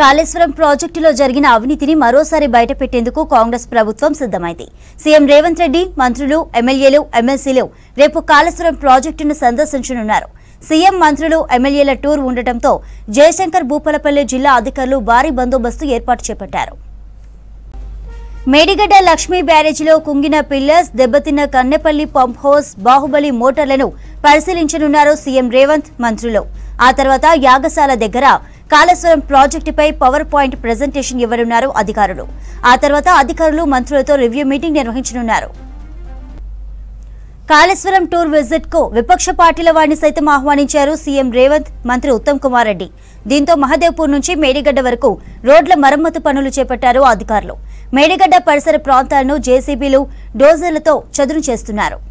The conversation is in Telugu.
కాళేశ్వరం ప్రాజెక్టులో జరిగిన అవినీతిని మరోసారి బయటపెట్టేందుకు కాంగ్రెస్ ప్రభుత్వం సిద్దమైంది సీఎం రేవంత్ రెడ్డి మంత్రులు ఎమ్మెల్యేలు ఎమ్మెల్సీలు రేపు కాళేశ్వరం ప్రాజెక్టును సందర్శించనున్నారు సీఎం మంత్రులు ఎమ్మెల్యేల టూర్ ఉండటంతో జయశంకర్ భూపాలపల్లి జిల్లా అధికారులు భారీ బందోబస్తు ఏర్పాటు చేపట్టారు మేడిగడ్డ లక్ష్మీ బ్యారేజీలో కుంగిన పిల్లర్స్ దెబ్బతిన్న కన్నెపల్లి పంప్ హౌస్ బాహుబలి మోటార్లను పరిశీలించనున్నారు సీఎం రేవంత్ మంత్రులు ఆ తర్వాత యాగశాల దగ్గర కాళేశ్వరం ప్రాజెక్టుపై పవర్ పాయింట్ ప్రజెంటేషన్ ఇవ్వనున్నారు అధికారులు ఆ తర్వాత అధికారులు మంత్రులతో రివ్యూ మీటింగ్ నిర్వహించనున్నారు కాళేశ్వరం టూర్ విజిట్ కు విపక్ష పార్టీల వారిని సైతం ఆహ్వానించారు సీఎం రేవంత్ మంత్రి ఉత్తమ్ కుమార్ రెడ్డి దీంతో మహదేవ్పూర్ నుంచి మేడిగడ్డ వరకు రోడ్ల మరమ్మతు పనులు చేపట్టారు అధికారులు మేడిగడ్డ పరిసర ప్రాంతాలను జేసీబీలు డోజర్లతో చదును చేస్తున్నారు